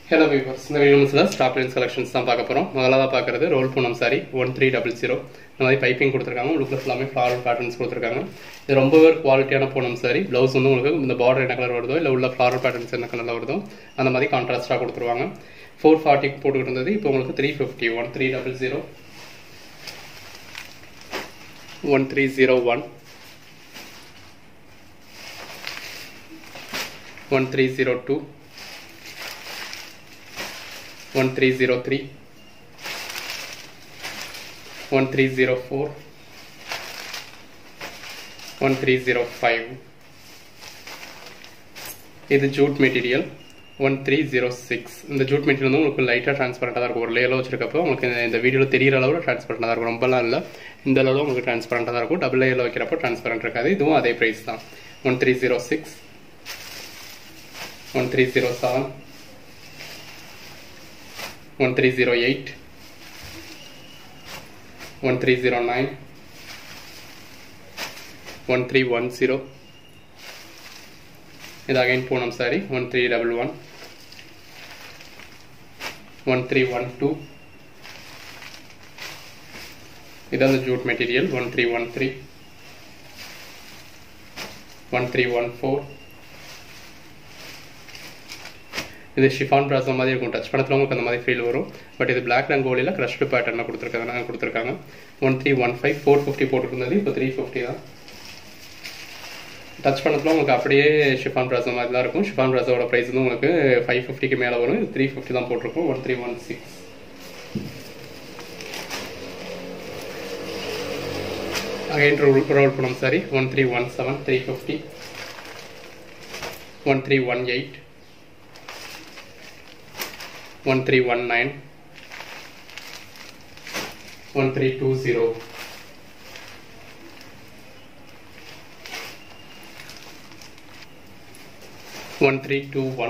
hello viewers இந்த வீடியோஸில் stock lines collections தான் பார்க்க போகிறோம் முதலாக பார்க்குறது roll Poonam sari one three double zero இந்த மாதிரி பைப்பிங் கொடுத்துருக்காங்க உங்களுக்கு ஃபுல்லாமே ஃப்ளாரல் பேட்டர்ன்ஸ் கொடுத்துருக்காங்க இது ரொம்பவே குவாலிட்டியான பூனம் சாரி ப்ளவுஸ் வந்து உங்களுக்கு இந்த பார்டர் என்ன கலர் வருதோ இல்லை உள்ள ஃப்ளாரல் பேட்டர்ன்ஸ் என்ன கலரில் வருதோ அந்த மாதிரி கான்ட்ராஸ்ட்டாக கொடுத்துருவாங்க ஃபோர் ஃபார்ட்டிக்கு போட்டுக்கிட்டு இருந்தது இப்போ உங்களுக்கு three fifty one three double zero one three zero one one three zero two one three zero three one three zero four one three zero five இது jute material one three zero six இந்த jute material வந்து உங்களுக்கு லைட்டாக ட்ரான்ஸ்பரண்ட்டாக தான் இருக்கும் ஒரு லேயரில் வச்சிருக்கப்போ உங்களுக்கு இந்த- இந்த வீடியோவில் தெரியிற அளவில் ட்ரான்ஸ்பரண்ட்டாக தான் இருக்கும் ரொம்பலாம் இல்லை இந்த அளவில் உங்களுக்கு ட்ரான்ஸ்பரண்ட்டாக தான் இருக்கும் டபுள் லேயரில் வைக்கிறப்போ ட்ரான்ஸ்பரண்ட் இருக்காது இதுவும் அதே ப்ரைஸ் தான் one three zero six one three zero seven one three zero eight one three zero nine one three one zero இது again Poonam sari one three double one one three one two இது அந்த jute material one three one three one three one four இது chiffon ப்ராசோ மாதிரி இருக்கும் touch படத்தில் உங்களுக்கு அந்த மாதிரி ஃபீல் வரும் பட் இது பிளாக் ரங்கோலியில் க்ரஷ்டு பேட்டர்னில் கொடுத்துருக்காங்க கொடுத்துருக்காங்க one three one five four fifty போட்டுருந்தது இப்போ த்ரீ ஃபிஃப்டி தான் டச் பண்ணத்தில் உங்களுக்கு அப்படியே ஷிஃபான் ப்ராசோ மாதிரி தான் இருக்கும் ஷிஃபான் ப்ராசோட ப்ரைஸ் வந்து உங்களுக்கு ஃபைவ் ஃபிஃப்டிக்கு மேலே வரும் இது த்ரீ ஃபிஃப்டி தான் போட்டிருக்கோம் one three one six again roll roll பண்ணோம் sorry one three one seven three fifty one three one eight one three one nine one three two zero one three two one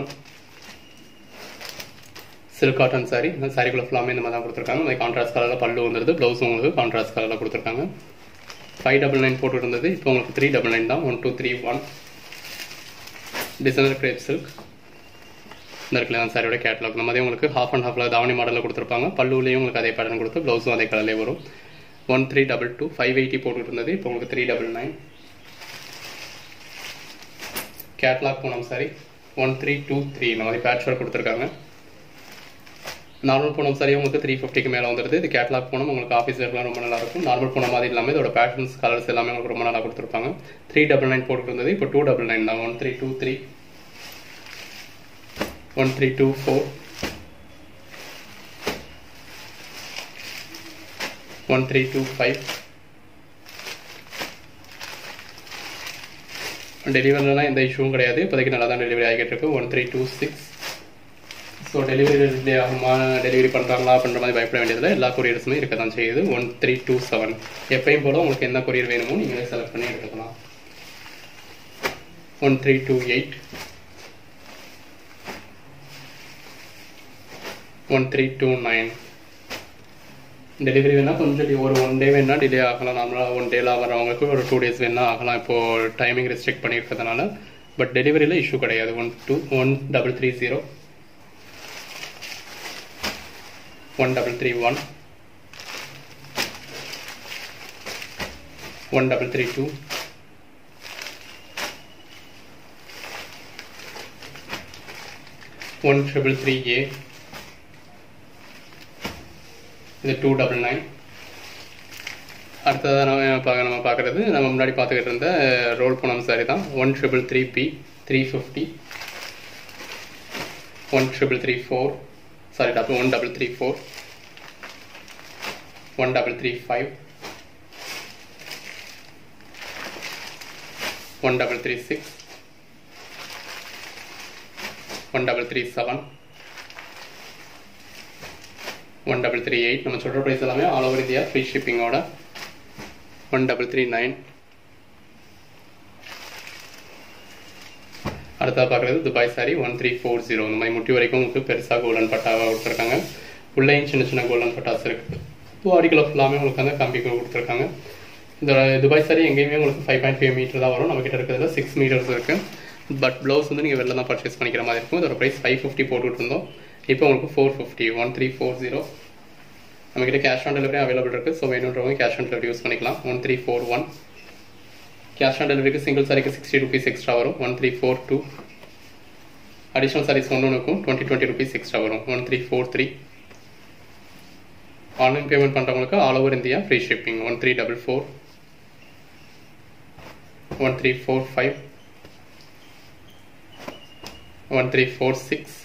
silk cotton sari இந்த சாரிக்குள்ள ஃபுல்லாமே இந்த மாதிரி தான் கொடுத்துருக்காங்க இந்த contrast கலரில் பல்லு வந்துருது ப்ளவுஸும் உங்களுக்கு கான்ட்ராஸ்ட் கலரில் கொடுத்துருக்காங்க ஃபைவ் டபுள் நைன் போட்டு இருந்தது இப்போ உங்களுக்கு த்ரீ டபுள் நைன் தான் one two three one designer crepe silk இந்த இருக்குல்ல அந்த சாரியோட கேட்டலாக் இந்த மாதிரி உங்களுக்கு ஹாஃப் அண்ட் ஹாஃபில் தாவணி மாடலில் கொடுத்துருப்பாங்க பல்லுலேயும் உங்களுக்கு அதே பேட்டர்ன் கொடுத்து ப்ளவுஸும் அதே கலர்லேயே வரும் one three double two five eighty போட்டுட்டு இருந்தது இப்போ உங்களுக்கு three double nine catalogue Poonam sari one three two three இந்த மாதிரி பேட்ச் ஒர்க் கொடுத்துருக்காங்க நார்மல் பூனம் சாரி உங்களுக்கு த்ரீ ஃபிஃப்டிக்கு மேலே வந்துருது இது கேட்லாக் பூனம் உங்களுக்கு ஆஃபீஸ் வேர்லாம் ரொம்ப நல்லா இருக்கும் நார்மல் பூனம் மாதிரி இல்லாமல் இதோட பேட்டர்ன்ஸ் கலர்ஸ் எல்லாமே உங்களுக்கு ரொம்ப நல்லா கொடுத்துருப்பாங்க த்ரீ டபுள் நைன் போட்டுட்டு இருந்தது இப்போ டூ டபுள் நைன் தான் one three two three one three two four one three two five டெலிவரிலாம் எந்த இஷ்யூவும் கிடையாது இப்போதைக்கு நல்லா தான் டெலிவரி ஆகிட்டு இருக்கு one three two six so delivery delay ஆகுமா டெலிவரி பண்ணுறாங்களா அப்படின்ற மாதிரி பயப்பட வேண்டியதில்லை எல்லா கொரியர்ஸுமே இருக்க தான் செய்யுது ஒன் த்ரீ டூ செவன் எப்பயும் போல உங்களுக்கு என்ன கொரியர் வேணுமோ நீங்களே செலக்ட் பண்ணி எடுத்துக்கலாம் one three two eight one three two nine delivery வேணால் கொஞ்சம் டி- ஒரு ஒன் டே வேணால் டிலே ஆகலாம் நார்மலாக ஒன் டேல வரவங்களுக்கு ஒரு டூ டேஸ் வேணால் ஆகலாம் இப்போது டைமிங் ரெஸ்ட்ரிக்ட் பண்ணியிருக்கிறதுனால பட் டெலிவரியில் இஷ்யூ கிடையாது one two one double three zero one double three one one double three two one triple three ஏ இது டூ டபுள் நைன் அடுத்ததாக நம்ம பார்க்க நம்ம பார்க்குறது நம்ம முன்னாடி பார்த்துக்கிட்டு இருந்த ரோல் பூனம் சாரி தான் one triple three B three fifty one triple three four sorry double one double three four one double three five one double three six one double three seven one double three eight நம்ம சொல்கிற price எல்லாமே all over India free ஷிப்பிங்கோட one double three nine அடுத்ததாக பார்க்குறது Dubai sari one three four zero இந்த மாதிரி முட்டி வரைக்கும் உங்களுக்கு பெருசாக கோல்டன் பட்டாவாக கொடுத்துருக்காங்க உள்ளேயும் சின்ன சின்ன கோல்டன் பட்டாஸ் இருக்குது பாடிக்குள்ள ஃபுல்லாமே உங்களுக்கு வந்து கம்பி கொடுத்துருக்காங்க இந்த துபாய் சாரி எங்கேயுமே உங்களுக்கு ஃபைவ் பாயிண்ட் ஃபைவ் மீட்டர் தான் வரும் நம்ம கிட்ட இருக்கிறதுல சிக்ஸ் மீட்டர்ஸ் இருக்குது பட் ப்ளவுஸ் வந்து நீங்கள் வெளில தான் பர்ச்சேஸ் பண்ணிக்கிற மாதிரி இருக்கும் இதோட ப்ரைஸ் ஃபைவ் ஃபிஃப்டி போட்டுட்டு இருந்தோம் இப்போ உங்களுக்கு four fifty one three four zero நம்மக்கிட்ட கேஷ் ஆன் டெலிவரி அவைலபிள் இருக்குது ஸோ வேணுன்றவங்க கேஷ் ஆன் டெலிவரி யூஸ் பண்ணிக்கலாம் one three four one cash on டெலிவரிக்கு சிங்கிள் சாரிக்கு சிக்ஸ்டி ருபீஸ் எக்ஸ்ட்ரா வரும் one three four two additional sarees ஒன்று ஒன்றுக்கும் டுவெண்ட்டி டுவெண்ட்டி ருபீஸ் எக்ஸ்ட்ரா வரும் one three four three online payment பண்ணுறவங்களுக்கு all over India free shipping one three double four one three four five one three four six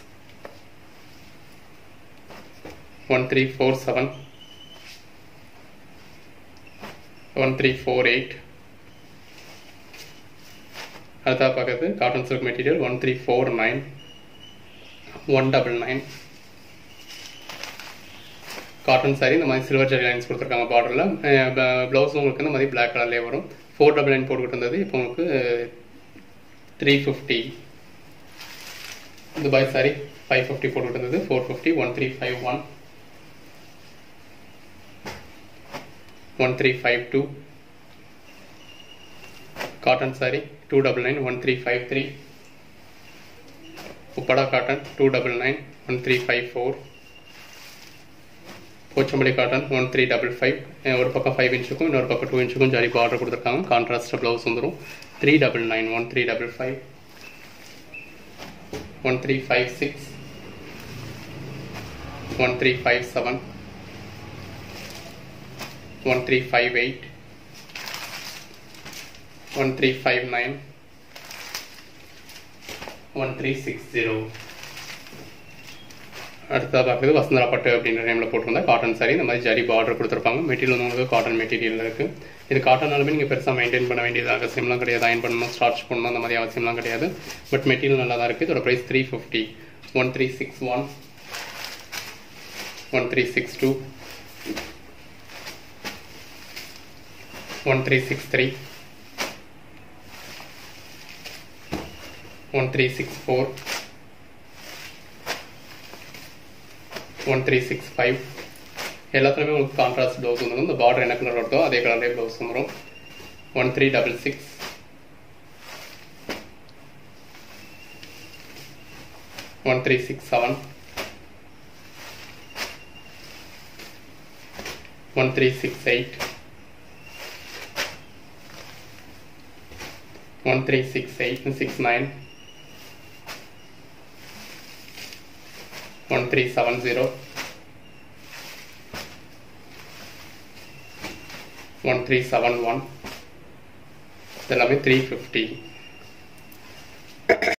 one three four seven one three four eight அடுத்தா பார்க்கறது cotton silk material one three four nine one double nine cotton sari இந்த மாதிரி silver ஜெரி lines கொடுத்துருக்காங்க பார்டரில் blouse உங்களுக்கு இந்த மாதிரி black கலர்லேயே வரும் ஃபோர் டபுள் நைன் போட்டுக்கிட்டு இருந்தது இப்போ உங்களுக்கு three fifty Dubai sari five fifty போட்டுக்கிட்டு இருந்தது four fifty one three five one one three five two cotton sari two double nine one three five three Uppada cotton two double nine one three five four Pochampally cotton one three double five ஒரு பக்கம் five இன்ச்சுக்கும் இன்னொரு பக்கம் two இன்ச்சுக்கும் zari border கொடுத்துருக்காங்க contrast blouse வந்துடும் three double nine one three double five one three five six one three five seven one three five eight one three five nine one three six zero அடுத்ததாக பார்க்குறது வசந்தரா பட்டு அப்படின்ற நேமில் போட்டிருந்தா cotton sari இந்த மாதிரி ஜரி பார்டர் கொடுத்துருப்பாங்க மெட்டீரியல் வந்து உங்களுக்கு காட்டன் மெட்டீரியல் இருக்குது இது காட்டனாலுமே நீங்கள் பெருசாக மெயின்டைன் பண்ண வேண்டியது அவசியம்லாம் கிடையாது அயன் பண்ணணும் ஸ்டார்ச் பண்ணணும் அந்த மாதிரி அவசியம்லாம் கிடையாது பட் மெட்டீரியல் நல்லா தான் இருக்குது இதோட price three fifty one three six one one three six two one three six three one three six four one three six five எல்லாத்துலேயுமே உங்களுக்கு கான்ட்ராஸ்ட் ப்ளவுஸ் வந்துடும் இந்த பார்டர் என்ன கலர் வருதோ அதே கலர்லேயே ப்ளவுஸ் வந்துடும் one three double six one three six seven one three six eight one three six eight six nine one three seven zero one three seven one எல்லாமே three fifty